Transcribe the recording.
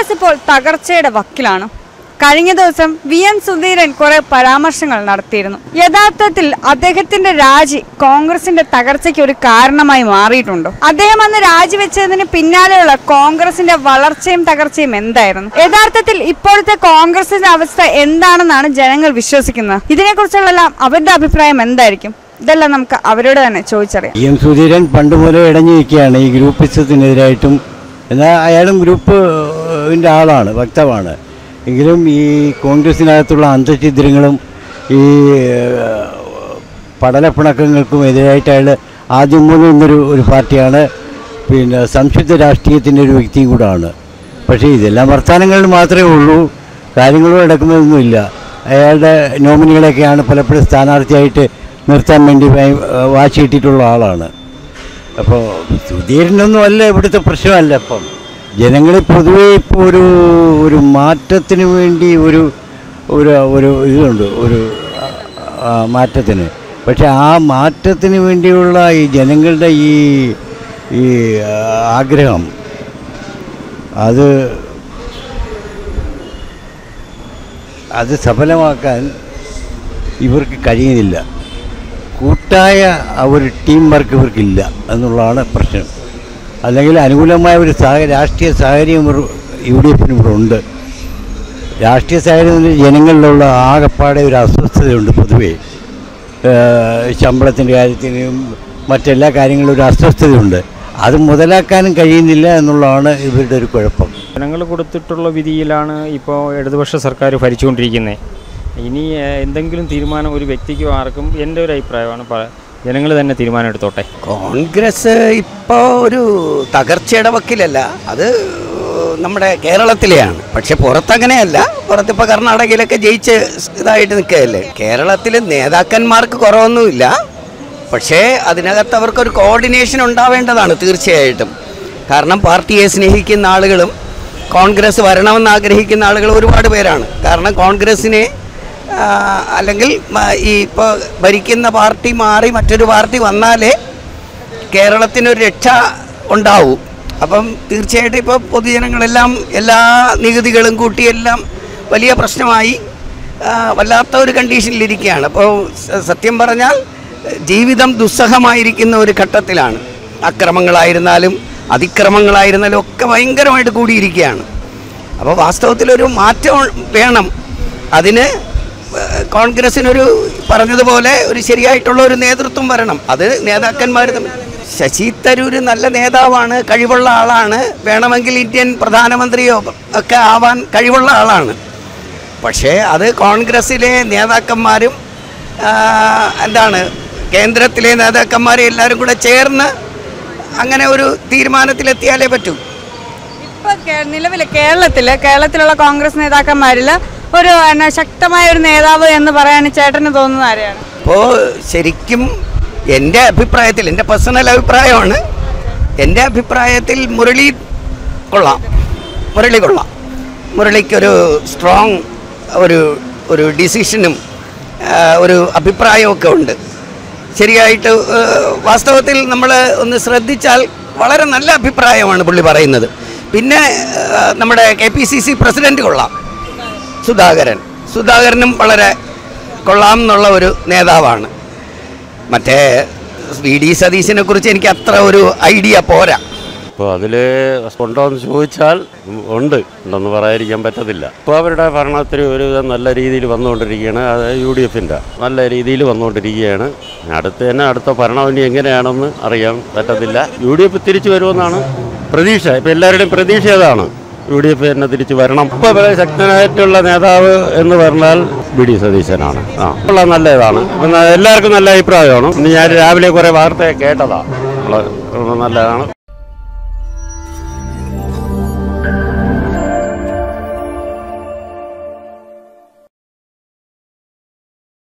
കോൺഗ്രസ് ഇപ്പോൾ തകർച്ചയുടെ വക്കിലാണ് കഴിഞ്ഞ ദിവസം വി എൻ സുധീരൻ കുറെ പരാമർശങ്ങൾ നടത്തിയിരുന്നു യഥാർത്ഥത്തിൽ അദ്ദേഹത്തിന്റെ രാജി കോൺഗ്രസിന്റെ തകർച്ചയ്ക്ക് ഒരു കാരണമായി മാറിയിട്ടുണ്ടോ അദ്ദേഹം അന്ന് രാജിവെച്ചതിന് പിന്നാലെയുള്ള കോൺഗ്രസിന്റെ വളർച്ചയും തകർച്ചയും എന്തായിരുന്നു യഥാർത്ഥത്തിൽ ഇപ്പോഴത്തെ കോൺഗ്രസിന്റെ അവസ്ഥ എന്താണെന്നാണ് ജനങ്ങൾ വിശ്വസിക്കുന്നത് ഇതിനെക്കുറിച്ചുള്ള അവരുടെ അഭിപ്രായം എന്തായിരിക്കും ഇതെല്ലാം നമുക്ക് അവരോട് തന്നെ ചോദിച്ചറിയാം ഇ എം സുധീരൻ പണ്ട് മുതലേ ഇടഞ്ഞു നിൽക്കുകയാണ് ഈ ഗ്രൂപ്പിസത്തിനെതിരായിട്ടും എന്നാൽ അയാളും ഗ്രൂപ്പിൻ്റെ ആളാണ് വ്യക്തമാണ് എങ്കിലും ഈ കോൺഗ്രസിനകത്തുള്ള അന്തഛിദ്രങ്ങളും ഈ ഏഹ്, പടലപ്പിണക്കങ്ങൾക്കും എതിരായിട്ട് അയാൾ ആദ്യം മുതൽ നിന്നൊരു ഒരു പാർട്ടിയാണ് പിന്നെ സംശുദ്ധ രാഷ്ട്രീയത്തിൻ്റെ ഒരു വ്യക്തിയും കൂടാണ് പക്ഷേ ഇതെല്ലാം വർത്തമാനങ്ങളിൽ മാത്രമേ ഉള്ളൂ കാര്യങ്ങളും നടക്കുന്നതൊന്നുമില്ല അയാളുടെ നോമിനികളൊക്കെയാണ് പലപ്പോഴും സ്ഥാനാർത്ഥിയായിട്ട് നിർത്താൻ വേണ്ടി വേ- വാശിയിട്ടിട്ടുള്ള ആളാണ് അപ്പോൾ സുധീരനൊന്നും അല്ല ഇവിടുത്തെ പ്രശ്നമല്ല ഇപ്പം ജനങ്ങൾ പൊതുവേ ഇപ്പോൾ ഒരു ഒരു മാറ്റത്തിന് വേണ്ടി ഒരു ഒരു ഒരു ഇതുണ്ട് ഒരു ആ, മാറ്റത്തിന് പക്ഷെ ആ മാറ്റത്തിന് വേണ്ടിയുള്ള ഈ ജനങ്ങളുടെ ഈ ഈ ആ, ആഗ്രഹം അത് അത് സഫലമാക്കാൻ ഇവർക്ക് കഴിയുന്നില്ല കൂട്ടായ ആ ഒരു ടീം വർക്ക് ഇവർക്കില്ല എന്നുള്ളതാണ് പ്രശ്നം അല്ലെങ്കിൽ അനുകൂലമായ ഒരു സാഹ രാഷ്ട്രീയ സാഹചര്യം ഇവർ യു ഡി എഫിന് ഇവിടെ ഉണ്ട് രാഷ്ട്രീയ സാഹചര്യത്തിൽ ജനങ്ങളിലുള്ള ആകപ്പാടെ ഒരു അസ്വസ്ഥതയുണ്ട് പൊതുവേ ഏഹ് ശമ്പളത്തിൻ്റെ കാര്യത്തിനും മറ്റെല്ലാ കാര്യങ്ങളിലും ഒരു അസ്വസ്ഥതയുണ്ട് അത് മുതലാക്കാനും കഴിയുന്നില്ല എന്നുള്ളതാണ് ഇവരുടെ ഒരു കുഴപ്പം ജനങ്ങൾ കൊടുത്തിട്ടുള്ള വിധിയിലാണ് ഇപ്പോൾ ഇടതുപക്ഷ സർക്കാർ ഭരിച്ചുകൊണ്ടിരിക്കുന്നത് ഇനി ഏഹ്, എന്തെങ്കിലും തീരുമാനം ഒരു വ്യക്തിക്കോ ആർക്കും എൻ്റെ ഒരു അഭിപ്രായമാണ് ജനങ്ങൾ തന്നെ തീരുമാനം എടുത്തോട്ടെ കോൺഗ്രസ് ഇപ്പോൾ ഒരു തകർച്ചയുടെ വക്കിലല്ല അത് നമ്മുടെ കേരളത്തിലെയാണ് പക്ഷെ പുറത്തങ്ങനെയല്ല പുറത്തിപ്പോൾ കർണാടകയിലൊക്കെ ജയിച്ച് ഇതായിട്ട് നിൽക്കുകയല്ലേ കേരളത്തിൽ നേതാക്കന്മാർക്ക് കുറവൊന്നുമില്ല പക്ഷേ അതിനകത്ത് അവർക്കൊരു കോർഡിനേഷൻ ഉണ്ടാവേണ്ടതാണ് തീർച്ചയായിട്ടും കാരണം പാർട്ടിയെ സ്നേഹിക്കുന്ന ആളുകളും കോൺഗ്രസ് വരണമെന്ന് ആഗ്രഹിക്കുന്ന ആളുകൾ ഒരുപാട് പേരാണ് കാരണം കോൺഗ്രസിനെ ആ, അല്ലെങ്കിൽ മ- ഈ ഇപ്പോൾ ഭരിക്കുന്ന പാർട്ടി മാറി മറ്റൊരു പാർട്ടി വന്നാലേ കേരളത്തിനൊരു രക്ഷ ഉണ്ടാവും അപ്പം തീർച്ചയായിട്ടും ഇപ്പോൾ പൊതുജനങ്ങളെല്ലാം എല്ലാ നികുതികളും കൂട്ടിയെല്ലാം വലിയ പ്രശ്നമായി ആ, വല്ലാത്ത ഒരു കണ്ടീഷനിലിരിക്കുകയാണ് അപ്പോൾ സ- സത്യം പറഞ്ഞാൽ ജീവിതം ദുസ്സഹമായിരിക്കുന്ന ഒരു ഘട്ടത്തിലാണ് അക്രമങ്ങളായിരുന്നാലും അതിക്രമങ്ങളായിരുന്നാലും ഒക്കെ ഭയങ്കരമായിട്ട് കൂടിയിരിക്കുകയാണ് അപ്പോൾ വാസ്തവത്തിലൊരു മാറ്റം വേണം അതിന് ഏഹ്, കോൺഗ്രസിനൊരു പറഞ്ഞതുപോലെ ഒരു ശരിയായിട്ടുള്ള ഒരു നേതൃത്വം വരണം അത് നേതാക്കന്മാർ തമ്മിൽ ശശി തരൂർ നല്ല നേതാവാണ് കഴിവുള്ള ആളാണ് വേണമെങ്കിൽ ഇന്ത്യൻ പ്രധാനമന്ത്രിയോ ഒക്കെ ആവാൻ കഴിവുള്ള ആളാണ് പക്ഷേ അത് കോൺഗ്രസ്സിലെ നേതാക്കന്മാരും ആ, എന്താണ് കേന്ദ്രത്തിലെ നേതാക്കന്മാരും എല്ലാവരും കൂടെ ചേർന്ന് അങ്ങനെ ഒരു തീരുമാനത്തിലെത്തിയാലേ പറ്റൂ ഇപ്പൊ കേ- നിലവില് കേരളത്തില് കേരളത്തിലുള്ള കോൺഗ്രസ് നേതാക്കന്മാരില് ഒരു എന്നാ, ശക്തമായ ഒരു നേതാവ് എന്ന് പറയാൻ ചേട്ടന് തോന്നുന്ന ആരെയാണ് അപ്പോൾ ശരിക്കും എൻ്റെ അഭിപ്രായത്തിൽ എൻ്റെ പേഴ്സണൽ അഭിപ്രായമാണ് എൻ്റെ അഭിപ്രായത്തിൽ മുരളി കൊള്ളാം മുരളി കൊള്ളാം മുരളിക്കൊരു സ്ട്രോങ് ഒരു ഒരു ഡിസിഷനും ആ, ഒരു അഭിപ്രായമൊക്കെ ഉണ്ട് ശരിയായിട്ട് ആ, വാസ്തവത്തിൽ നമ്മൾ ഒന്ന് ശ്രദ്ധിച്ചാൽ വളരെ നല്ല അഭിപ്രായമാണ് പുള്ളി പറയുന്നത് പിന്നെ ആ, നമ്മുടെ K P C C president കൊള്ളാം സുധാകരൻ സുധാകരനും വളരെ കൊള്ളാം എന്നുള്ള ഒരു നേതാവാണ് മറ്റേ വി ഡി സതീശനെ കുറിച്ച് എനിക്ക് അത്ര ഒരു ഐഡിയ പോരാ അപ്പോൾ അതിൽ ഉണ്ടോ എന്ന് ചോദിച്ചാൽ ഉണ്ട് ഉണ്ടെന്ന് പറയാതിരിക്കാൻ പറ്റത്തില്ല ഇപ്പോൾ അവരുടെ ഭരണത്തിന് ഒരു വിധം നല്ല രീതിയിൽ വന്നുകൊണ്ടിരിക്കുകയാണ് അത് യു ഡി എഫിൻ്റെ നല്ല രീതിയിൽ വന്നുകൊണ്ടിരിക്കുകയാണ് അടുത്ത് തന്നെ അടുത്ത ഭരണം ഇനി എങ്ങനെയാണെന്ന് അറിയാൻ പറ്റത്തില്ല യു ഡി എഫ് തിരിച്ചു വരുമെന്നാണ് പ്രതീക്ഷ ഇപ്പോൾ എല്ലാവരുടെയും പ്രതീക്ഷ അതാണ് യു ഡി എഫ് തന്നെ തിരിച്ചു വരണം ഇപ്പോൾ വളരെ ശക്തനായിട്ടുള്ള നേതാവ് എന്ന് പറഞ്ഞാൽ ബി ഡി സതീശനാണ് ആ ഉള്ള നല്ല ഇതാണ് അപ്പം എല്ലാവർക്കും നല്ല അഭിപ്രായമാണ് ഇന്ന് ഞാൻ രാവിലെ കുറേ വാർത്ത കേട്ടതാണ് ഉള്ള- നല്ലതാണ്